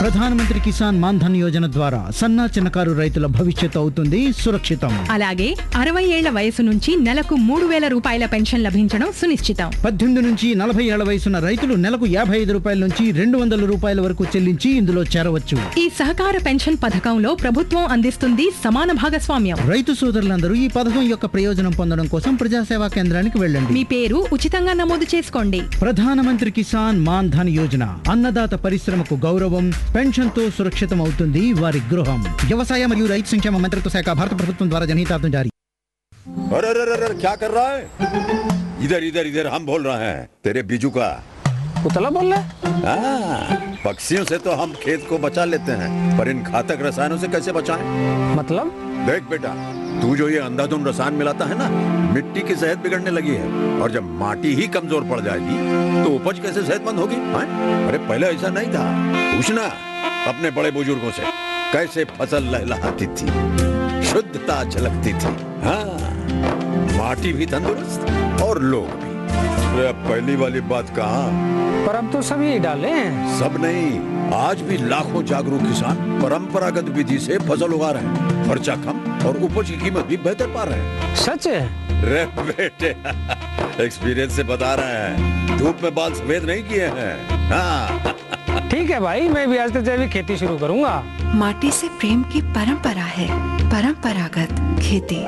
ప్రధానమంత్రి కిసాన్ మాన్ ధన్ యోజన ద్వారా సన్నా చిన్నకారు రైతుల భవిష్యత్తు అవుతుంది సురక్షితం అలాగే అరవై ఏళ్ల వయసు నుంచి నెలకు మూడు వేల రూపాయల పెన్షన్ లభించడం సునిశ్చితం పద్దెనిమిది నుంచి నలభై ఏళ్ల వయసున్న రైతులు నెలకు యాభై ఐదు రూపాయల నుంచి రెండు వందల రూపాయల వరకు చెల్లించి ఇందులో చేరవచ్చు ఈ సహకార పెన్షన్ పథకంలో ప్రభుత్వం అందిస్తుంది సమాన భాగస్వామ్యం రైతు సోదరులందరూ ఈ పథకం యొక్క ప్రయోజనం పొందడం కోసం ప్రజాసేవా కేంద్రానికి వెళ్ళండి మీ పేరు ఉచితంగా నమోదు చేసుకోండి ప్రధానమంత్రి కిసాన్ మాన్ ధన్ యోజన అన్నదాత పరిశ్రమకు గౌరవం పెన్షన్ తో సురక్షితం అవుతుంది వారి గృహం వ్యవసాయ మరియు రైతు సంక్షేమ మంత్రిత్వ శాఖ భారత ప్రభుత్వం ద్వారా జనహితార్థం జారీ अरे अरे अरे अरे, क्या कर रहा है इधर इधर इधर हम बोल रहे हैं तेरे बीजू का उतला बोल रहा है हाँ, पक्षियों से तो हम खेत को बचा लेते हैं पर इन घातक रसायनों से कैसे बचाएं? मतलब देख बेटा तू जो ये अंधाधुंध रसायन मिलाता है ना मिट्टी की सेहत बिगड़ने लगी है और जब माटी ही कमजोर पड़ जाएगी तो उपज कैसे सेहतमंद होगी हाँ? अरे पहले ऐसा नहीं था पूछना अपने बड़े बुजुर्गों से कैसे फसल लहलहाती थी शुद्धता झलकती थी हाँ माटी भी तंदुरुस्त और लोग भी अरे अब पहली वाली बात कहाँ पर अब तो सब यही डाले हैं सब नहीं आज भी लाखों जागरूक किसान परंपरागत विधि से फसल उगा रहे हैं खर्चा कम और उपज की कीमत भी बेहतर पा रहे हैं सच है रे बेटे एक्सपीरियंस से बता रहे हैं धूप में बाल सफेद नहीं किए हैं हाँ ठीक है भाई मैं भी आज से जैविक खेती शुरू करूंगा माटी से प्रेम की परंपरा है परंपरागत खेती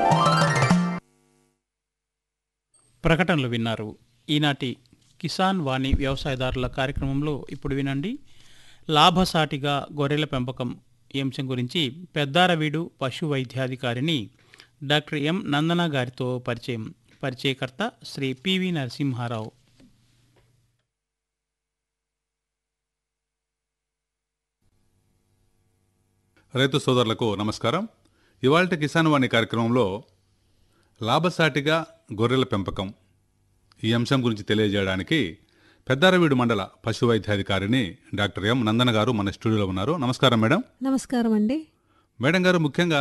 ప్రకటనలు విన్నారు ఈనాటి కిసాన్ వాణి వ్యవసాయదారుల కార్యక్రమంలో ఇప్పుడు వినండి లాభసాటిగా గొర్రెల పెంపకం ఈ అంశం గురించి పెద్దారవీడు పశు వైద్యాధికారిని డాక్టర్ ఎం నందన గారితో పరిచయం పరిచయకర్త శ్రీ పివి నరసింహారావు రైతు సోదరులకు నమస్కారం ఇవాళ కిసాన్ వాణి కార్యక్రమంలో లాభసాటిగా గొర్రెల పెంపకం ఈ అంశం గురించి తెలియజేయడానికి పెద్దారవీడు మండల పశు వైద్యాధికారిని డాక్టర్ ఎం నందన గారు మన స్టూడియోలో ఉన్నారు నమస్కారం మేడం నమస్కారం అండి మేడం గారు ముఖ్యంగా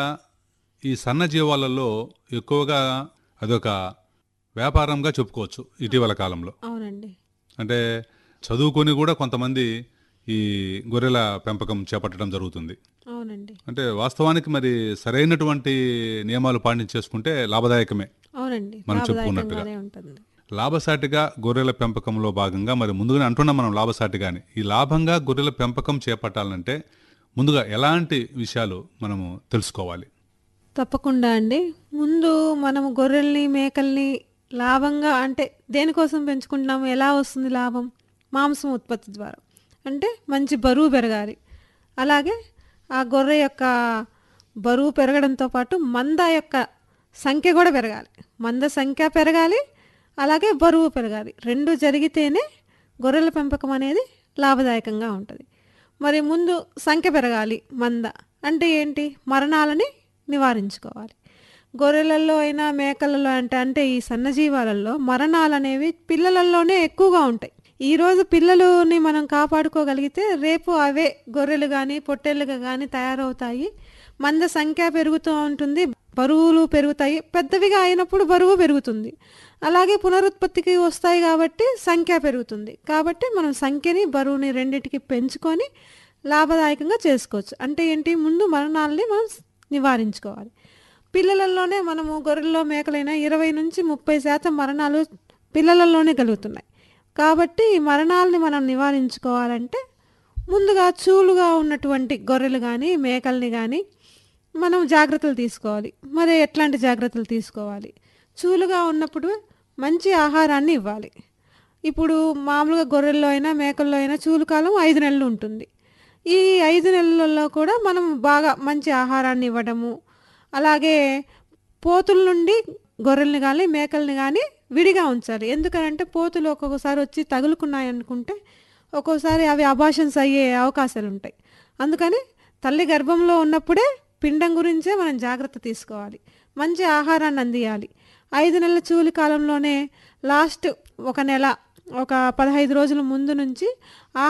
ఈ సన్న జీవాలలో ఎక్కువగా అదొక వ్యాపారంగా చెప్పుకోవచ్చు ఇటీవల కాలంలో అవునండి అంటే చదువుకొని కూడా కొంతమంది ఈ గొర్రెల పెంపకం చేపట్టడం జరుగుతుంది అవునండి అంటే వాస్తవానికి మరి సరైనటువంటి నియమాలు పాటించేసుకుంటే లాభదాయకమే అవునండి మనం చెప్పుకున్నట్టుగా. లాభదాయకంగానే ఉంటుంది లాభసాటిగా గొర్రెల పెంపకంలో భాగంగా మరి ముందుగానే అంటున్నాం మనం లాభసాటిగాని ఈ లాభంగా గొర్రెల పెంపకం చేపట్టాలంటే ముందుగా ఎలాంటి విషయాలు మనము తెలుసుకోవాలి తప్పకుండా అండి ముందు మనము గొర్రెల్ని మేకల్ని లాభంగా అంటే దేనికోసం పెంచుకుంటున్నాము ఎలా వస్తుంది లాభం మాంసం ఉత్పత్తి ద్వారా అంటే మంచి బరువు పెరగాలి అలాగే ఆ గొర్రె యొక్క బరువు పెరగడంతో పాటు మంద యొక్క సంఖ్య కూడా పెరగాలి మంద సంఖ్య పెరగాలి అలాగే బరువు పెరగాలి రెండు జరిగితేనే గొర్రెల పెంపకం అనేది లాభదాయకంగా ఉంటుంది మరి ముందు సంఖ్య పెరగాలి మంద అంటే ఏంటి మరణాలని నివారించుకోవాలి గొర్రెలలో అయినా మేకలలో అంటే అంటే ఈ సన్నజీవాలలో మరణాలు అనేవి పిల్లలలోనే ఎక్కువగా ఉంటాయి ఈ రోజు పిల్లలని మనం కాపాడుకోగలిగితే రేపు అవే గొర్రెలు కానీ పొట్టేళ్ళుగా కానీ తయారవుతాయి మంద సంఖ్య పెరుగుతూ ఉంటుంది బరువులు పెరుగుతాయి పెద్దవిగా అయినప్పుడు బరువు పెరుగుతుంది అలాగే పునరుత్పత్తికి వస్తాయి కాబట్టి సంఖ్య పెరుగుతుంది కాబట్టి మనం సంఖ్యని బరువుని రెండింటికి పెంచుకొని లాభదాయకంగా చేసుకోవచ్చు అంటే ఏంటి ముందు మరణాలని మనం నివారించుకోవాలి పిల్లలలోనే మనము గొర్రెల్లో మేకలైన ఇరవై నుంచి ముప్పై శాతం మరణాలు పిల్లలలోనే కలుగుతున్నాయి కాబట్టి ఈ మరణాలని మనం నివారించుకోవాలంటే ముందుగా చూలుగా ఉన్నటువంటి గొర్రెలు కానీ మేకల్ని కానీ మనం జాగ్రత్తలు తీసుకోవాలి మరి ఎట్లాంటి జాగ్రత్తలు తీసుకోవాలి చూలుగా ఉన్నప్పుడు మంచి ఆహారాన్ని ఇవ్వాలి ఇప్పుడు మామూలుగా గొర్రెల్లో అయినా మేకల్లో అయినా చూలు కాలం ఐదు నెలలు ఉంటుంది ఈ ఐదు నెలలలో కూడా మనం బాగా మంచి ఆహారాన్ని ఇవ్వడము అలాగే పోతుల నుండి గొర్రెల్ని కానీ మేకల్ని కానీ విడిగా ఉంచాలి ఎందుకనంటే పోతులు ఒక్కొక్కసారి వచ్చి తగులుకున్నాయి అనుకుంటే ఒక్కోసారి అవి అబాషన్స్ అయ్యే అవకాశాలు ఉంటాయి అందుకని తల్లి గర్భంలో ఉన్నప్పుడే పిండం గురించే మనం జాగ్రత్త తీసుకోవాలి మంచి ఆహారాన్ని అందియాలి ఐదు నెలల చూలి కాలంలోనే లాస్ట్ ఒక నెల ఒక పదహైదు రోజుల ముందు నుంచి